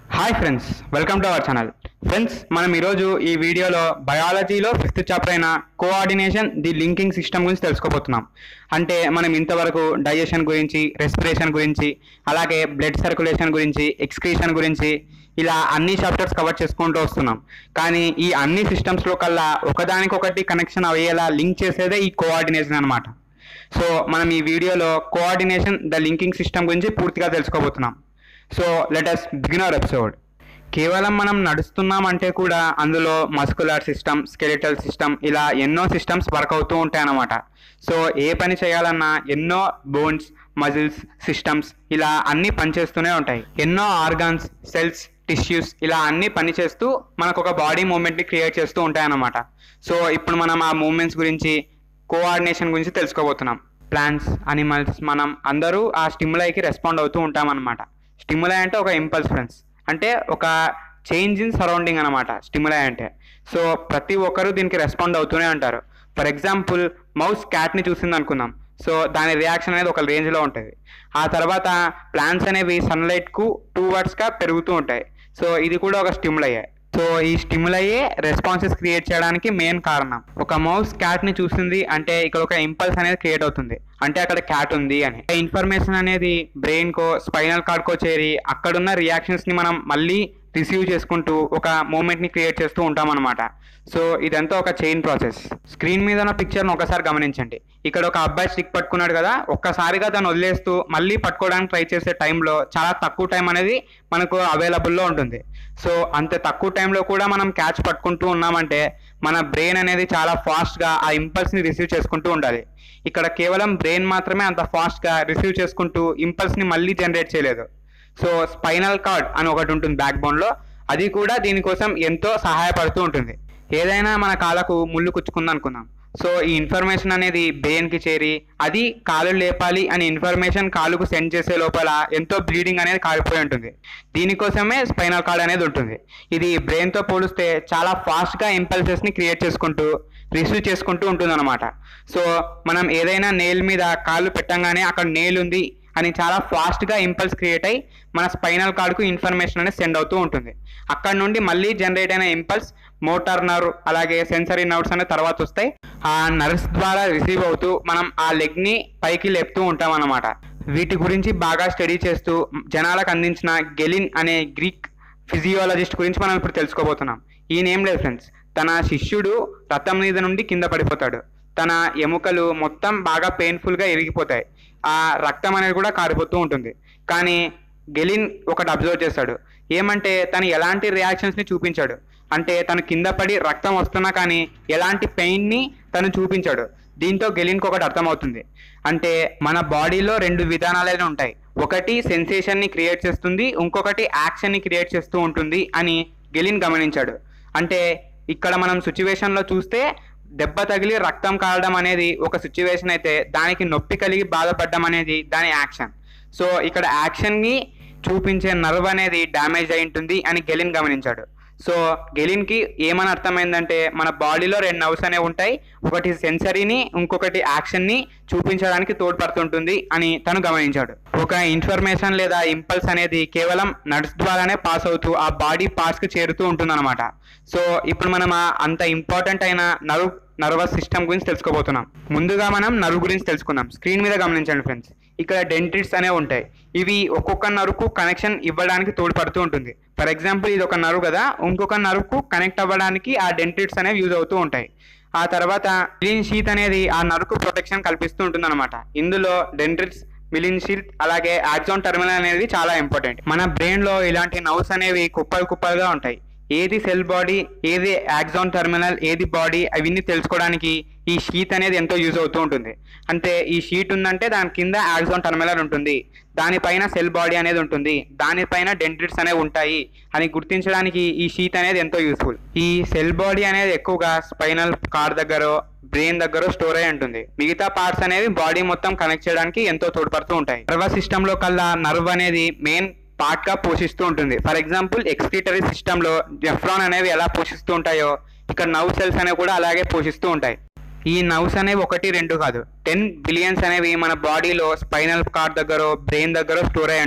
hi friends welcome to our channel friends మనం ఈరోజు ఈ వీడియోలో బయాలజీలో ఫిఫ్త్ చాప్టర్ అయిన కోఆర్డినేషన్ ది లింకింగ్ సిస్టమ్ గురించి తెలుసుకోబోతున్నాం అంటే మనం ఇంతవరకు డైజెషన్ గురించి రెస్పిరేషన్ గురించి అలాగే బ్లడ్ సర్క్యులేషన్ గురించి ఎక్స్క్రీషన్ గురించి ఇలా అన్ని చాప్టర్స్ కవర్ చేసుకుంటూ వస్తున్నాం కానీ ఈ అన్ని సిస్టమ్స్లో కల్లా ఒకదానికొకటి కనెక్షన్ అయ్యేలా లింక్ చేసేదే ఈ కోఆర్డినేషన్ అనమాట సో మనం ఈ వీడియోలో కోఆర్డినేషన్ ద లింకింగ్ సిస్టమ్ గురించి పూర్తిగా తెలుసుకోబోతున్నాం so let us begin our episode కేవలం మనం నడుస్తున్నాం అంటే కూడా అందులో మస్కులర్ సిస్టమ్ స్కెలిటల్ సిస్టమ్ ఇలా ఎన్నో సిస్టమ్స్ వర్క్ అవుతూ ఉంటాయన్నమాట సో ఏ పని చేయాలన్నా ఎన్నో బోన్స్ మజిల్స్ సిస్టమ్స్ ఇలా అన్నీ పనిచేస్తూనే ఉంటాయి ఎన్నో ఆర్గాన్స్ సెల్స్ టిష్యూస్ ఇలా అన్నీ పనిచేస్తూ మనకు ఒక బాడీ మూమెంట్ని క్రియేట్ చేస్తూ ఉంటాయన్నమాట సో ఇప్పుడు మనం ఆ మూమెంట్స్ గురించి కోఆర్డినేషన్ గురించి తెలుసుకోబోతున్నాం ప్లాంట్స్ అనిమల్స్ మనం అందరూ ఆ స్టిములైకి రెస్పాండ్ అవుతూ ఉంటామన్నమాట స్టిములై అంటే ఒక ఇంపల్స్ ఫ్రెండ్స్ అంటే ఒక చేంజ్ ఇన్ సరౌండింగ్ అనమాట స్టిములై అంటే సో ప్రతి ఒక్కరూ దీనికి రెస్పాండ్ అవుతూనే ఉంటారు ఫర్ ఎగ్జాంపుల్ మౌస్ క్యాట్ని చూసింది అనుకుందాం సో దాని రియాక్షన్ అనేది ఒక రేంజ్లో ఉంటుంది ఆ తర్వాత ప్లాంట్స్ అనేవి సన్లైట్కు టూ వర్డ్స్గా పెరుగుతూ ఉంటాయి సో ఇది కూడా ఒక స్టిములయ్యే సో ఈ స్టిములయ్యే రెస్పాన్సెస్ క్రియేట్ చేయడానికి మెయిన్ కారణం ఒక మౌస్ క్యాట్ ని చూసింది అంటే ఇక్కడ ఒక ఇంపల్స్ అనేది క్రియేట్ అవుతుంది అంటే అక్కడ క్యాట్ ఉంది అని ఇన్ఫర్మేషన్ అనేది బ్రెయిన్ కో స్పైనల్ కార్డ్ కో చేరి అక్కడున్న రియాక్షన్స్ ని మనం మళ్ళీ రిసీవ్ చేసుకుంటూ ఒక మూమెంట్ ని క్రియేట్ చేస్తూ ఉంటాం అనమాట సో ఇదంతా ఒక చైన్ ప్రాసెస్ స్క్రీన్ మీద ఉన్న పిక్చర్ను ఒకసారి గమనించండి ఇక్కడ ఒక అబ్బాయి స్టిక్ పట్టుకున్నాడు కదా ఒక్కసారిగా దాన్ని వదిలేస్తూ మళ్ళీ పట్టుకోవడానికి ట్రై చేసే టైంలో చాలా తక్కువ టైం అనేది మనకు అవైలబుల్లో ఉంటుంది సో అంత తక్కువ టైంలో కూడా మనం క్యాచ్ పట్టుకుంటూ ఉన్నామంటే మన బ్రెయిన్ అనేది చాలా ఫాస్ట్గా ఆ ఇంపల్స్ని రిసీవ్ చేసుకుంటూ ఉండాలి ఇక్కడ కేవలం బ్రెయిన్ మాత్రమే అంత ఫాస్ట్గా రిసీవ్ చేసుకుంటూ ఇంపల్స్ని మళ్ళీ జనరేట్ చేయలేదు సో స్పైనల్ కార్డ్ అని ఒకటి ఉంటుంది బ్యాక్ బోన్లో అది కూడా దీనికోసం ఎంతో సహాయపడుతూ ఉంటుంది ఏదైనా మన కాళ్ళకు ముళ్ళు కుచ్చుకుంది అనుకుందాం సో ఈ ఇన్ఫర్మేషన్ అనేది బ్రెయిన్కి చేరి అది కాలు లేపాలి అనే ఇన్ఫర్మేషన్ కాలుకు సెండ్ చేసే లోపల ఎంతో బ్లీడింగ్ అనేది కాలిపోయి ఉంటుంది దీనికోసమే స్పైనల్ కార్డ్ అనేది ఉంటుంది ఇది బ్రెయిన్తో పోలిస్తే చాలా ఫాస్ట్గా ఇంపల్సెస్ని క్రియేట్ చేసుకుంటూ రిసీవ్ చేసుకుంటూ ఉంటుందన్నమాట సో మనం ఏదైనా నేల్ మీద కాళ్ళు పెట్టంగానే అక్కడ నేల్ ఉంది అని చాలా ఫాస్ట్గా ఇంపల్స్ క్రియేట్ అయ్యి మన స్పైనల్ కార్డ్కు ఇన్ఫర్మేషన్ అనేది సెండ్ అవుతూ ఉంటుంది అక్కడ నుండి మళ్ళీ జనరేట్ అయిన ఇంపల్స్ మోటార్ నర్వ్ అలాగే సెన్సరీ నర్వ్స్ అనే తర్వాత వస్తాయి ఆ నర్వ్స్ ద్వారా రిసీవ్ అవుతూ మనం ఆ లెగ్ని పైకి లేపుతూ ఉంటాం అన్నమాట వీటి గురించి బాగా స్టడీ చేస్తూ జనాలకు అందించిన గెలిన్ అనే గ్రీక్ ఫిజియోలజిస్ట్ గురించి మనం ఇప్పుడు తెలుసుకోబోతున్నాం ఈయన ఏం లేదు ఫ్రెండ్స్ తన శిష్యుడు రథం మీద నుండి కింద పడిపోతాడు తన ఎముకలు మొత్తం బాగా పెయిన్ఫుల్గా ఎరిగిపోతాయి ఆ రక్తం అనేది కూడా కారిపోతూ ఉంటుంది కానీ గెలిన్ ఒకటి అబ్జర్వ్ చేస్తాడు ఏమంటే తను ఎలాంటి రియాక్షన్స్ని చూపించాడు అంటే తను కింద పడి రక్తం వస్తున్నా కానీ ఎలాంటి పెయిన్ని తను చూపించాడు దీంతో గెలిన్కి ఒకటి అర్థమవుతుంది అంటే మన బాడీలో రెండు విధానాలైన ఉంటాయి ఒకటి సెన్సేషన్ని క్రియేట్ చేస్తుంది ఇంకొకటి యాక్షన్ని క్రియేట్ చేస్తూ ఉంటుంది అని గెలిన్ గమనించాడు అంటే ఇక్కడ మనం సిచ్యువేషన్లో చూస్తే దెబ్బ తగిలి రక్తం కారడం అనేది ఒక సిచ్యువేషన్ అయితే దానికి నొప్పి కలిగి బాధపడడం అనేది దాని యాక్షన్ సో ఇక్కడ యాక్షన్ని చూపించే నర్వ్ అనేది డ్యామేజ్ అయి ఉంటుంది అని గెలిన్ గమనించాడు సో గెలిన్కి ఏమని అర్థమైందంటే మన బాడీలో రెండు నర్వ్స్ అనేవి ఉంటాయి ఒకటి సెన్సరీని ఇంకొకటి యాక్షన్ని చూపించడానికి తోడ్పడుతుంటుంది అని తను గమనించాడు ఒక ఇన్ఫర్మేషన్ లేదా ఇంపల్స్ అనేది కేవలం నర్వ్స్ ద్వారానే పాస్ అవుతూ ఆ బాడీ పార్ట్స్కి చేరుతూ ఉంటుందన్నమాట సో ఇప్పుడు మనం ఆ అంత ఇంపార్టెంట్ అయిన నర్వ్ నర్వస్ సిస్టమ్ గురించి తెలుసుకోబోతున్నాం ముందుగా మనం నర్వ్ గురించి తెలుసుకుందాం స్క్రీన్ మీద గమనించండి ఫ్రెండ్స్ ఇక్కడ డెంటిట్స్ అనేవి ఉంటాయి ఇవి ఒక్కొక్క నరుకు కనెక్షన్ ఇవ్వడానికి తోడ్పడుతూ ఉంటుంది ఫర్ ఎగ్జాంపుల్ ఇది ఒక నరువు కదా ఇంకొక నరుకు కనెక్ట్ అవ్వడానికి ఆ డెంటిట్స్ అనేవి యూజ్ అవుతూ ఉంటాయి ఆ తర్వాత మిలిన్ షీత్ అనేది ఆ నరుకు ప్రొటెక్షన్ కల్పిస్తూ ఉంటుంది అనమాట ఇందులో డెంటిట్స్ మిలిన్ షీత్ అలాగే యాక్సోన్ టర్మినల్ అనేది చాలా ఇంపార్టెంట్ మన బ్రెయిన్లో ఇలాంటి నవ్స్ అనేవి కుప్పలు కుప్పలుగా ఉంటాయి ఏది సెల్ బాడీ ఏది యాక్సాన్ టర్మినల్ ఏది బాడీ అవన్నీ తెలుసుకోవడానికి ఈ షీట్ అనేది ఎంతో యూజ్ అవుతూ ఉంటుంది అంటే ఈ షీట్ ఉందంటే దాని కింద యాక్సాన్ టర్మినల్ ఉంటుంది దానిపైన సెల్ బాడీ అనేది ఉంటుంది దానిపైన డెంట్రిట్స్ అనేవి ఉంటాయి అని గుర్తించడానికి ఈ షీట్ అనేది ఎంతో యూస్ఫుల్ ఈ సెల్ బాడీ అనేది ఎక్కువగా స్పైనల్ కార్ దగ్గర బ్రెయిన్ దగ్గర స్టోర్ అయి ఉంటుంది మిగతా పార్ట్స్ అనేవి బాడీ మొత్తం కనెక్ట్ చేయడానికి ఎంతో తోడ్పడుతూ ఉంటాయి నర్వస్ సిస్టంలో కల్లా నర్వ్ అనేది మెయిన్ పార్ట్ గా పోషిస్తూ ఉంటుంది ఫర్ ఎగ్జాంపుల్ ఎక్స్క్రీటరీ సిస్టమ్ లో జెఫ్రాన్ అనేవి ఎలా పోషిస్తూ ఉంటాయో ఇక్కడ నవ్ సెల్స్ అనేవి కూడా అలాగే పోషిస్తూ ఉంటాయి ఈ నవ్స్ అనేవి ఒకటి రెండు కాదు టెన్ బిలియన్స్ అనేవి మన బాడీలో స్పైనల్ కార్డ్ దగ్గర బ్రెయిన్ దగ్గర స్టోర్ అయి ఉంటాయి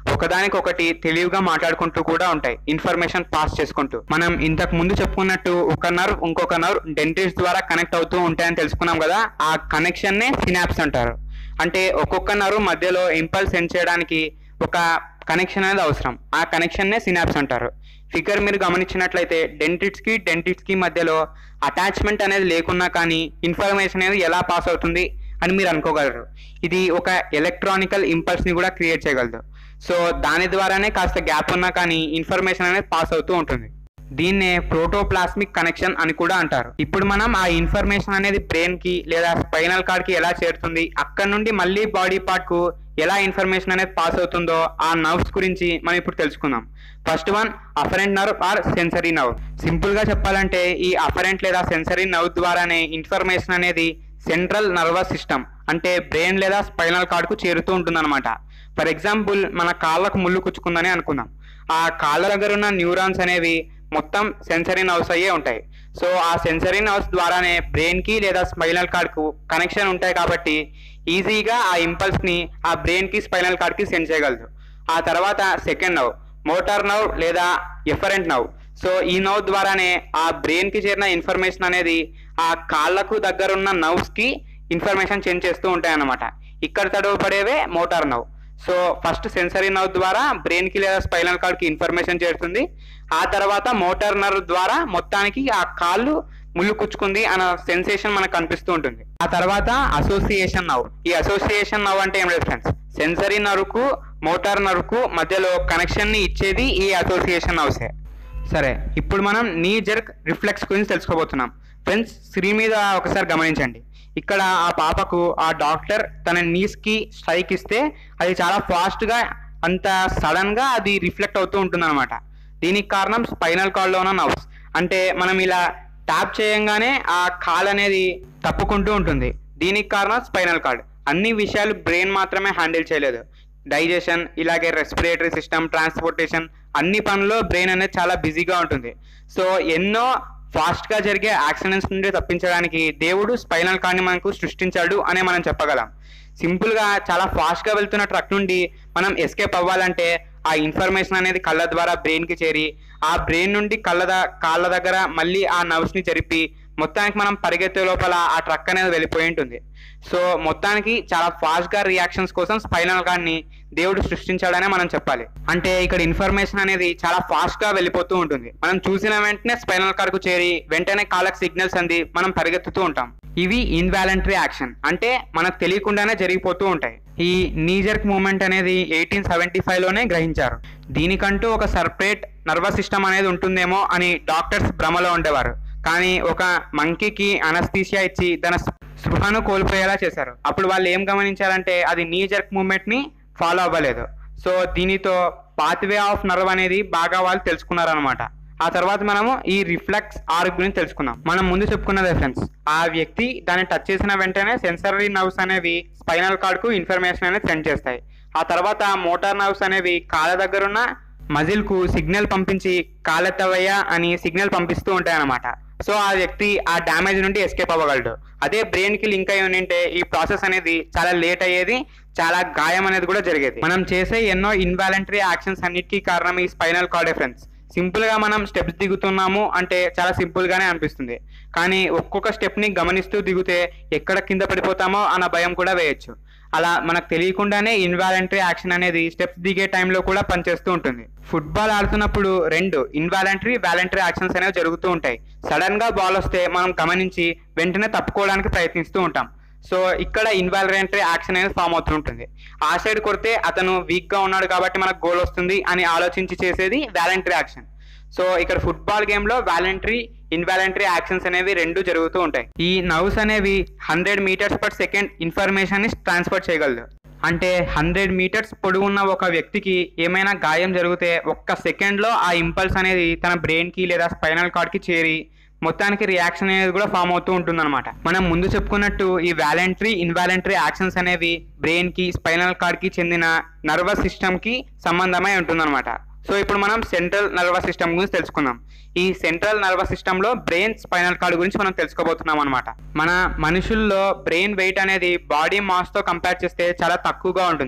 ఒకదానికొకటి తెలివిగా మాట్లాడుకుంటూ కూడా ఉంటాయి ఇన్ఫర్మేషన్ పాస్ చేసుకుంటూ మనం ఇంతకు ముందు చెప్పుకున్నట్టు ఒక నర్వ్ ఇంకొక నర్వ్ డెంటిస్ట్ ద్వారా కనెక్ట్ అవుతూ ఉంటాయని తెలుసుకున్నాం కదా ఆ కనెక్షన్ నే సినాప్స్ అంటారు అంటే ఒక్కొక్క నర్వ్ మధ్యలో ఇంపల్స్ సెండ్ చేయడానికి ఒక కనెక్షన్ అనేది అవసరం ఆ కనెక్షన్ నే సినాప్స్ అంటారు ఫిగర్ మీరు గమనించినట్లయితే డెంటిస్ట్ కి డెంటిస్ట్ కి మధ్యలో అటాచ్మెంట్ అనేది లేకున్నా కానీ ఇన్ఫర్మేషన్ అనేది ఎలా పాస్ అవుతుంది అని మీరు అనుకోగలరు ఇది ఒక ఎలక్ట్రానికల్ ఇంపల్స్ ని కూడా క్రియేట్ చేయగలదు సో దాని ద్వారానే కాస్త గ్యాప్ ఉన్నా కానీ ఇన్ఫర్మేషన్ అనేది పాస్ అవుతూ ఉంటుంది దీన్నే ప్రోటోప్లాస్మిక్ కనెక్షన్ అని కూడా అంటారు ఇప్పుడు మనం ఆ ఇన్ఫర్మేషన్ అనేది బ్రెయిన్ కి లేదా స్పైనల్ కార్డ్ కి ఎలా చేరుతుంది అక్కడ నుండి మళ్ళీ బాడీ పార్ట్ కు ఎలా ఇన్ఫర్మేషన్ అనేది పాస్ అవుతుందో ఆ నర్వ్స్ గురించి మనం ఇప్పుడు తెలుసుకుందాం first one afferent nerve or sensory nerve simple గా చెప్పాలంటే ఈ అఫరెంట్ లేదా సెన్సరీ నర్వ్ ద్వారానే ఇన్ఫర్మేషన్ అనేది సెంట్రల్ నర్వస్ సిస్టమ్ అంటే బ్రెయిన్ లేదా స్పైనల్ కార్డ్ కు చేరుతూ ఉంటుందన్నమాట ఫర్ ఎగ్జాంపుల్ మన కాళ్ళకు ముళ్ళు కుచ్చుకుందని అనుకుందాం ఆ కాళ్ళ దగ్గర ఉన్న న్యూరాన్స్ అనేవి మొత్తం సెన్సరీ నర్వ్స్ అయ్యే ఉంటాయి సో ఆ సెన్సరీ నర్వ్స్ ద్వారానే బ్రెయిన్ కి లేదా స్పైనల్ కార్డ్ కు కనెక్షన్ ఉంటాయి కాబట్టి ఈజీగా ఆ ఇంపల్స్ ని ఆ బ్రెయిన్ కి స్పైనల్ కార్డ్ కి సెండ్ చేయగలదు ఆ తర్వాత సెకండ్ నవ్ మోటార్ నవ్ లేదా ఎఫరెంట్ నవ్ సో ఈ నవ్ ద్వారానే ఆ బ్రెయిన్ కి చేరిన ఇన్ఫర్మేషన్ అనేది ఆ కాళ్ళకు దగ్గరున్న నవ్స్ కి ఇన్ఫర్మేషన్ చేంజ్ చేస్తూ ఉంటాయి అన్నమాట ఇక్కడ తడవ పడేవే motor nerve so first sensory nerve ద్వారా బ్రెయిన్ కి లేదా స్పైనల్ కార్డ్ కి ఇన్ఫర్మేషన్ చేరుతుంది ఆ తర్వాత మోటార్ నర్వ్ ద్వారా మొత్తానికి ఆ కాళ్ళు ముళ్ళు కుచ్చుకుంది అన్న సెన్సేషన్ మనకు కనిపిస్తూ ఉంటుంది ఆ తర్వాత అసోసియేషన్ నర్వ్ ఈ అసోసియేషన్ నర్వ్ అంటే ఏం లేదు ఫ్రెండ్స్ సెన్సరీ నర్వ్ కు మోటార్ నర్వ్ కు మధ్యలో కనెక్షన్ ని ఇచ్చేది ఈ అసోసియేషన్ నర్వ్సే సరే ఇప్పుడు మనం నీ జర్క్ రిఫ్లెక్స్ గురించి తెలుసుకోబోతున్నాం ఫ్రెండ్స్ స్క్రీన్ మీద ఒకసారి గమనించండి ఇక్కడ ఆ పాపకు ఆ డాక్టర్ తన నీస్ కి స్ట్రైక్ ఇస్తే అది చాలా ఫాస్ట్ గా అంత సడన్ గా అది రిఫ్లెక్ట్ అవుతూ ఉంటుంది అనమాట దీనికి కారణం స్పైనల్ కార్డ్ లో ఉన్న నర్వ్స్ అంటే మనం ఇలా ట్యాప్ చేయంగానే ఆ కాల్ అనేది తప్పుకుంటూ ఉంటుంది దీనికి కారణం స్పైనల్ కార్డ్ అన్ని విషయాలు బ్రెయిన్ మాత్రమే హ్యాండిల్ చేయలేదు డైజెషన్ ఇలాగే రెస్పిరేటరీ సిస్టమ్ ట్రాన్స్పోర్టేషన్ అన్ని పనుల్లో బ్రెయిన్ అనేది చాలా బిజీగా ఉంటుంది సో ఎన్నో ఫాస్ట్ గా జరిగే యాక్సిడెంట్స్ నుండి తప్పించడానికి దేవుడు స్పైనల్ కార్డ్ని మనకు సృష్టించాడు అనే మనం చెప్పగలం సింపుల్ గా చాలా ఫాస్ట్ గా వెళ్తున్న ట్రక్ నుండి మనం ఎస్కేప్ అవ్వాలంటే ఆ ఇన్ఫర్మేషన్ అనేది కళ్ళ ద్వారా బ్రెయిన్ కి చేరి ఆ బ్రెయిన్ నుండి కళ్ళ ద- కాళ్ళ దగ్గర మళ్ళీ ఆ నర్వ్స్ ని జరిపి మొత్తానికి మనం పరిగెత్తే లోపల ఆ ట్రక్ అనేది వెళ్ళిపోయి ఉంటుంది సో మొత్తానికి చాలా ఫాస్ట్ గా రియాక్షన్స్ కోసం స్పైనల్ కార్డ్ ని దేవుడు సృష్టించాడనే మనం చెప్పాలి అంటే ఇక్కడ ఇన్ఫర్మేషన్ అనేది చాలా ఫాస్ట్ గా వెళ్ళిపోతూ ఉంటుంది మనం చూసిన వెంటనే స్పైనల్ కార్డ్ కు చేరి వెంటనే కాళ్ళకి సిగ్నల్స్ అంది మనం పరిగెత్తుతూ ఉంటాం ఇవి ఇన్వాలంటరీ యాక్షన్ అంటే మనకు తెలియకుండానే జరిగిపోతూ ఉంటాయి ఈ నీజర్క్ మూమెంట్ అనేది ఎయిటీన్ సెవెంటీ ఫైవ్ లోనే గ్రహించారు దీనికంటూ ఒక సపరేట్ నర్వస్ సిస్టమ్ అనేది ఉంటుందేమో అని డాక్టర్స్ భ్రమలో ఉండేవారు కానీ ఒక మంకీకి అనస్థీసియా ఇచ్చి తన స్పృహను కోల్పోయేలా చేశారు అప్పుడు వాళ్ళు ఏం గమనించారంటే అది నీ జర్క్ మూమెంట్ ని ఫాలో అవ్వలేదు సో దీనితో పాత్వే ఆఫ్ నర్వ్ అనేది బాగా వాళ్ళు తెలుసుకున్నారనమాట ఆ తర్వాత మనము ఈ రిఫ్లెక్స్ ఆర్గ్ గురించి తెలుసుకుందాం మనం ముందు చెప్పుకున్నదే ఫ్రెండ్స్ ఆ వ్యక్తి దాన్ని టచ్ చేసిన వెంటనే సెన్సరీ నర్వ్స్ అనేవి స్పైనల్ కార్డ్ కు ఇన్ఫర్మేషన్ అనేది సెండ్ చేస్తాయి ఆ తర్వాత మోటార్ నర్వ్స్ అనేవి కాళ్ళ దగ్గరున్న మజిల్ కు సిగ్నల్ పంపించి కాలెత్తవయ్యా అని సిగ్నల్ పంపిస్తూ ఉంటాయి అన్నమాట సో ఆ వ్యక్తి ఆ డ్యామేజ్ నుండి ఎస్కేప్ అవ్వగలడు అదే బ్రెయిన్ కి లింక్ అయి ఉంటే ఈ ప్రాసెస్ అనేది చాలా లేట్ అయ్యేది చాలా గాయం అనేది కూడా జరిగేది మనం చేసే ఎన్నో ఇన్వాలంటరీ యాక్షన్స్ అన్నిటికీ కారణం ఈ స్పైనల్ కార్డ్ ఫ్రెండ్స్ సింపుల్ గా మనం స్టెప్స్ దిగుతున్నాము అంటే చాలా సింపుల్ గానే అనిపిస్తుంది కానీ ఒక్కొక్క స్టెప్ ని గమనిస్తూ దిగితే ఎక్కడ కింద పడిపోతామో అన్న భయం కూడా వేయొచ్చు అలా మనకు తెలియకుండానే ఇన్వాలంటరీ యాక్షన్ అనేది స్టెప్స్ దిగే టైంలో కూడా పనిచేస్తూ ఉంటుంది ఫుట్బాల్ ఆడుతున్నప్పుడు రెండు ఇన్వాలంటరీ వాలంటరీ యాక్షన్స్ అనేవి జరుగుతూ ఉంటాయి సడన్ గా బాల్ వస్తే మనం గమనించి వెంటనే తప్పుకోవడానికి ప్రయత్నిస్తూ ఉంటాం సో ఇక్కడ ఇన్వాలంటరీ యాక్షన్ అనేది ఫామ్ అవుతుంటుంది ఆ సైడ్ కొడితే అతను వీక్ గా ఉన్నాడు కాబట్టి మనకు గోల్ వస్తుంది అని ఆలోచించి చేసేది వాలంటరీ యాక్షన్ సో ఇక్కడ ఫుట్బాల్ గేమ్ లో వాలంటరీ ఇన్వాలంటరీ యాక్షన్స్ అనేవి రెండు జరుగుతూ ఉంటాయి ఈ నవ్స్ అనేవి hundred meters per second information ని ట్రాన్స్ఫర్ చేయగలదు అంటే హండ్రెడ్ మీటర్స్ పొడుగున్న ఒక వ్యక్తికి ఏమైనా గాయం జరిగితే ఒక్క సెకండ్ లో ఆ ఇంపల్స్ అనేది తన బ్రెయిన్ కి లేదా స్పైనల్ కార్డ్ కి చేరి మొత్తానికి రియాక్షన్ అనేది కూడా ఫామ్ అవుతూ ఉంటుందన్నమాట మనం ముందు చెప్పుకున్నట్టు ఈ వాలంటరీ ఇన్వాలంటరీ యాక్షన్స్ అనేవి బ్రెయిన్ కి స్పైనల్ కార్డ్ కి చెందిన నర్వస్ సిస్టమ్ కి సంబంధమై ఉంటుందన్నమాట సో ఇప్పుడు మనం సెంట్రల్ నర్వస్ సిస్టమ్ గురించి తెలుసుకుందాం ఈ సెంట్రల్ నర్వస్ సిస్టమ్ లో బ్రెయిన్ స్పైనల్ కార్డ్ గురించి మనం తెలుసుకోబోతున్నాం అనమాట మన మనుషుల్లో బ్రెయిన్ వెయిట్ అనేది బాడీ మాస్ తో కంపేర్ చేస్తే చాలా తక్కువగా ఉంటుంది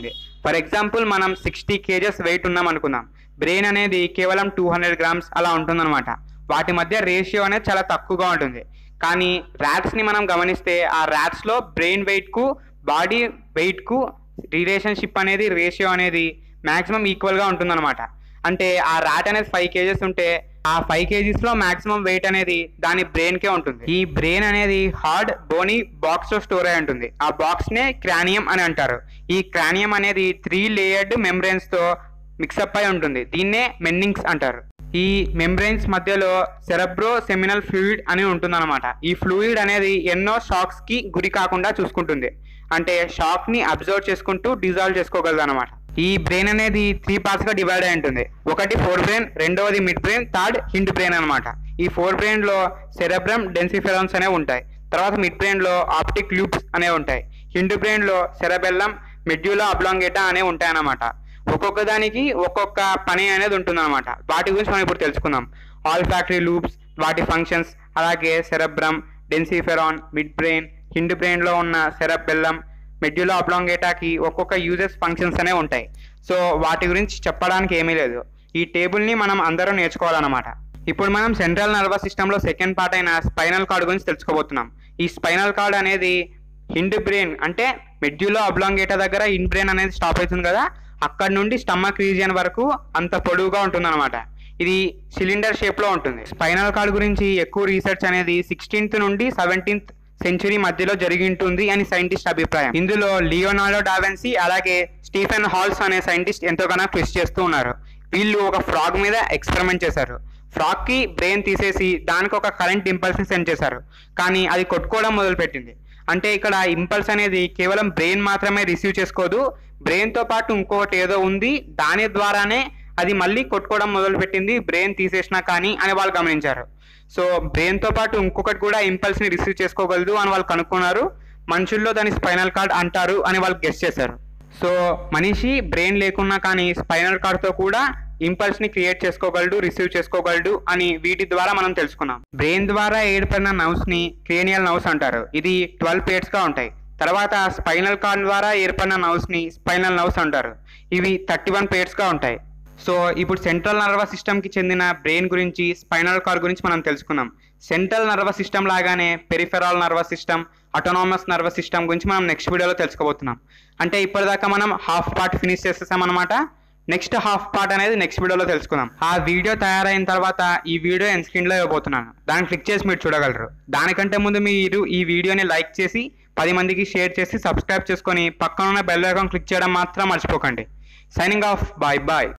ఫర్ ఎగ్జాంపుల్ మనం సిక్స్టీ కేజెస్ వెయిట్ ఉన్నాం అనుకుందాం బ్రెయిన్ అనేది కేవలం టూ హండ్రెడ్ గ్రామ్స్ అలా ఉంటుందన్నమాట వాటి మధ్య రేషియో అనేది చాలా తక్కువగా ఉంటుంది కానీ ర్యాట్స్ని మనం గమనిస్తే ఆ ర్యాట్స్లో బ్రెయిన్ వెయిట్కు బాడీ వెయిట్కు రిలేషన్షిప్ అనేది రేషియో అనేది మ్యాక్సిమం ఈక్వల్గా ఉంటుందన్నమాట అంటే ఆ ర్యాట్ అనేది ఫైవ్ కేజెస్ ఉంటే ఆ ఫైవ్ కేజీస్లో మాక్సిమం వెయిట్ అనేది దాని బ్రెయిన్కే ఉంటుంది ఈ బ్రెయిన్ అనేది హార్డ్ బోనీ బాక్స్లో స్టోర్ అయి ఉంటుంది ఆ బాక్స్నే క్రానియం అని అంటారు ఈ క్రానియం అనేది త్రీ లేయర్డ్ మెంబ్రెయిన్స్తో మిక్సప్ అయి ఉంటుంది దీన్నే మెన్నింగ్స్ అంటారు ఈ మెంబ్రెయిన్స్ మధ్యలో సెరబ్రో సెమినల్ ఫ్లూయిడ్ అని ఉంటుందన్నమాట ఈ ఫ్లూయిడ్ అనేది ఎన్నో షాక్స్ కి గురి కాకుండా చూసుకుంటుంది అంటే షాక్ ని అబ్జర్వ్ చేసుకుంటూ డిజాల్వ్ చేసుకోగలదు అనమాట ఈ బ్రెయిన్ అనేది త్రీ పార్ట్స్ గా డివైడ్ అయి ఉంటుంది ఒకటి ఫోర్ బ్రెయిన్ రెండవది mid brain third hind brain అనమాట ఈ ఫోర్ బ్రెయిన్ లో సెరబ్రమ్ డెన్సిఫెరాన్స్ అనేవి ఉంటాయి తర్వాత మిడ్ బ్రెయిన్ లో ఆప్టిక్ లూప్స్ అనేవి ఉంటాయి హిండ్ బ్రెయిన్ లో సెరబెల్లం మెడ్యూలా అబ్లాంగేటా అనేవి ఉంటాయి అన్నమాట ఒక్కొక్క దానికి ఒక్కొక్క పని అనేది ఉంటుందన్నమాట వాటి గురించి మనం ఇప్పుడు తెలుసుకుందాం ఆల్ ఫ్యాక్టరీ లూప్స్ వాటి ఫంక్షన్స్ అలాగే cerebrum diencephalon mid brain hind బ్రెయిన్లో ఉన్న సెరబెల్లం మెడ్యులో అబ్లాంగేటాకి ఒక్కొక్క యూజెస్ ఫంక్షన్స్ అనేవి ఉంటాయి సో వాటి గురించి చెప్పడానికి ఏమీ లేదు ఈ టేబుల్ని మనం అందరం నేర్చుకోవాలన్నమాట ఇప్పుడు మనం సెంట్రల్ నర్వస్ సిస్టంలో సెకండ్ పార్ట్ అయిన స్పైనల్ కార్డ్ గురించి తెలుసుకోబోతున్నాం ఈ స్పైనల్ కార్డ్ అనేది హిండ్ బ్రెయిన్ అంటే మెడ్యులో అబ్లాంగేటా దగ్గర హిండ్ బ్రెయిన్ అనేది స్టాప్ అవుతుంది కదా అక్కడ నుండి స్టమక్ రీజియన్ వరకు అంత పొడవుగా ఉంటుందన్నమాట ఇది సిలిండర్ షేప్ లో ఉంటుంది స్పైనల్ కార్డ్ గురించి ఎక్కువ రీసెర్చ్ అనేది సిక్స్టీన్త్ నుండి సెవెంటీన్త్ సెంచురీ మధ్యలో జరిగి ఉంటుంది అని సైంటిస్ట్ అభిప్రాయం ఇందులో లియోనార్డో డావెన్సీ అలాగే స్టీఫెన్ హాల్స్ అనే సైంటిస్ట్ ఎంతోగానో కృషి చేస్తూ ఉన్నారు వీళ్ళు ఒక ఫ్రాగ్ మీద ఎక్స్పెరిమెంట్ చేశారు ఫ్రాగ్ కి బ్రెయిన్ తీసేసి దానికి ఒక కరెంట్ ఇంపల్స్ ని సెండ్ చేశారు కానీ అది కొట్టుకోవడం మొదలుపెట్టింది అంటే ఇక్కడ ఇంపల్స్ అనేది కేవలం బ్రెయిన్ మాత్రమే రిసీవ్ చేసుకోదు బ్రెయిన్ తో పాటు ఇంకొకటి ఏదో ఉంది దాని ద్వారానే అది మళ్ళీ కొట్టుకోవడం మొదలుపెట్టింది బ్రెయిన్ తీసేసినా కానీ అని వాళ్ళు గమనించారు సో బ్రెయిన్ తో పాటు ఇంకొకటి కూడా ఇంపల్స్ ని రిసీవ్ చేసుకోగలదు అని వాళ్ళు కనుక్కున్నారు మనుషుల్లో దాని స్పైనల్ కార్డ్ అంటారు అని వాళ్ళు గెస్ట్ చేశారు సో మనిషి బ్రెయిన్ లేకున్నా కానీ స్పైనల్ కార్డ్తో కూడా ఇంపల్స్ ని క్రియేట్ చేసుకోగలడు రిసీవ్ చేసుకోగలడు అని వీటి ద్వారా మనం తెలుసుకున్నాం బ్రెయిన్ ద్వారా ఏర్పడిన నవ్స్ ని క్రేనియల్ నవ్స్ అంటారు ఇది ట్వెల్వ్ పేర్స్ గా ఉంటాయి తర్వాత స్పైనల్ కార్డ్ ద్వారా ఏర్పడిన నవ్స్ ని స్పైనల్ నవ్స్ అంటారు ఇవి థర్టీ వన్ పేర్స్ గా ఉంటాయి సో ఇప్పుడు సెంట్రల్ నర్వస్ సిస్టమ్ కి చెందిన బ్రెయిన్ గురించి స్పైనల్ కార్డ్ గురించి మనం తెలుసుకున్నాం సెంట్రల్ నర్వస్ సిస్టమ్ లాగానే peripheral nervous system autonomic nervous system గురించి మనం నెక్స్ట్ వీడియోలో తెలుసుకోబోతున్నాం అంటే ఇప్పటిదాకా మనం హాఫ్ పార్ట్ ఫినిష్ చేసేసాం అనమాట నెక్స్ట్ హాఫ్ పార్ట్ అనేది నెక్స్ట్ వీడియోలో తెలుసుకుందాం ఆ వీడియో తయారైన తర్వాత ఈ వీడియో ఎన్ స్క్రీన్లో ఇవ్వబోతున్నాను దాన్ని క్లిక్ చేసి మీరు చూడగలరు దానికంటే ముందు మీరు ఈ వీడియోని లైక్ చేసి పది మందికి షేర్ చేసి సబ్స్క్రైబ్ చేసుకొని పక్కన ఉన్న బెల్ ఐకాన్ క్లిక్ చేయడం మాత్రం మర్చిపోకండి సైనింగ్ ఆఫ్ బాయ్ బాయ్